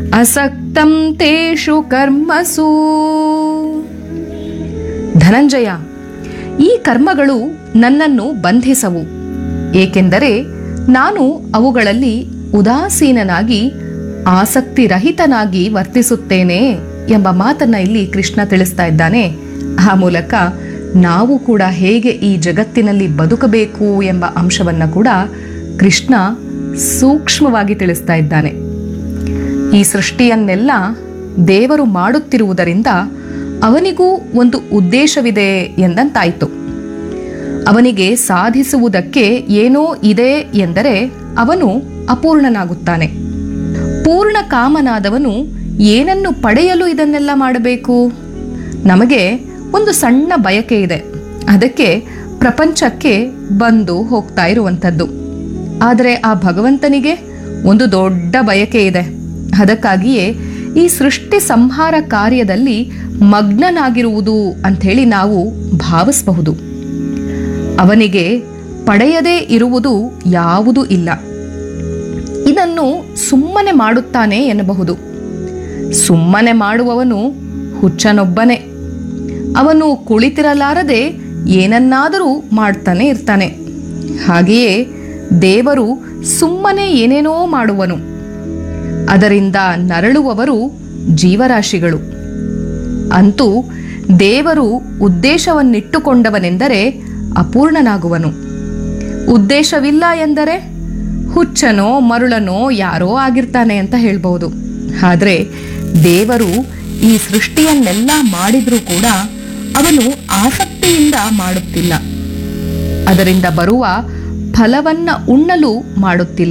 ಅಸಕ್ತಂ ತೇಷು ಕರ್ಮಸು ಧನಂಜಯ ಈ ಕರ್ಮಗಳು ನನ್ನನ್ನು ಬಂಧಿಸವು ಏಕೆಂದರೆ ನಾನು ಅವುಗಳಲ್ಲಿ ಉದಾಸೀನನಾಗಿ ಆಸಕ್ತಿರಹಿತನಾಗಿ ವರ್ತಿಸುತ್ತೇನೆ ಎಂಬ ಮಾತನ್ನ ಇಲ್ಲಿ ಕೃಷ್ಣ ತಿಳಿಸ್ತಾ ಇದ್ದಾನೆ ಆ ಮೂಲಕ ನಾವು ಕೂಡ ಹೇಗೆ ಈ ಜಗತ್ತಿನಲ್ಲಿ ಬದುಕಬೇಕು ಎಂಬ ಅಂಶವನ್ನ ಕೂಡ ಕೃಷ್ಣ ಸೂಕ್ಷ್ಮವಾಗಿ ತಿಳಿಸ್ತಾ ಇದ್ದಾನೆ ಈ ಸೃಷ್ಟಿಯನ್ನೆಲ್ಲ ದೇವರು ಮಾಡುತ್ತಿರುವುದರಿಂದ ಅವನಿಗೂ ಒಂದು ಉದ್ದೇಶವಿದೆ ಎಂದಂತಾಯಿತು ಅವನಿಗೆ ಸಾಧಿಸುವುದಕ್ಕೆ ಏನೋ ಇದೆ ಎಂದರೆ ಅವನು ಅಪೂರ್ಣನಾಗುತ್ತಾನೆ ಪೂರ್ಣ ಕಾಮನಾದವನು ಏನನ್ನು ಪಡೆಯಲು ಇದನ್ನೆಲ್ಲ ಮಾಡಬೇಕು ನಮಗೆ ಒಂದು ಸಣ್ಣ ಬಯಕೆ ಇದೆ ಅದಕ್ಕೆ ಪ್ರಪಂಚಕ್ಕೆ ಬಂದು ಹೋಗ್ತಾ ಇರುವಂಥದ್ದು ಆದರೆ ಆ ಭಗವಂತನಿಗೆ ಒಂದು ದೊಡ್ಡ ಬಯಕೆ ಇದೆ ಅದಕ್ಕಾಗಿಯೇ ಈ ಸೃಷ್ಟಿ ಸಂಹಾರ ಕಾರ್ಯದಲ್ಲಿ ಮಗ್ನನಾಗಿರುವುದು ಅಂಥೇಳಿ ನಾವು ಭಾವಿಸಬಹುದು ಅವನಿಗೆ ಪಡೆಯದೇ ಇರುವುದು ಯಾವುದೂ ಇಲ್ಲ ಇದನ್ನು ಸುಮ್ಮನೆ ಮಾಡುತ್ತಾನೆ ಎನ್ನಬಹುದು ಸುಮ್ಮನೆ ಮಾಡುವವನು ಹುಚ್ಚನೊಬ್ಬನೇ ಅವನು ಕುಳಿತಿರಲಾರದೆ ಏನನ್ನಾದರೂ ಮಾಡ್ತಾನೆ ಇರ್ತಾನೆ ಹಾಗೆಯೇ ದೇವರು ಸುಮ್ಮನೆ ಏನೇನೋ ಮಾಡುವನು ಅದರಿಂದ ನರಳುವವರು ಜೀವರಾಶಿಗಳು ಅಂತೂ ದೇವರು ಉದ್ದೇಶವನ್ನಿಟ್ಟುಕೊಂಡವನೆಂದರೆ ಅಪೂರ್ಣನಾಗುವನು ಉದ್ದೇಶವಿಲ್ಲ ಎಂದರೆ ಹುಚ್ಚನೋ ಮರುಳನೋ ಯಾರೋ ಆಗಿರ್ತಾನೆ ಅಂತ ಹೇಳ್ಬಹುದು ಆದರೆ ದೇವರು ಈ ಸೃಷ್ಟಿಯನ್ನೆಲ್ಲ ಮಾಡಿದ್ರೂ ಕೂಡ ಅವನು ಆಸಕ್ತಿಯಿಂದ ಮಾಡುತ್ತಿಲ್ಲ ಅದರಿಂದ ಬರುವ ಫಲವನ್ನ ಉಣ್ಣಲು ಮಾಡುತ್ತಿಲ್ಲ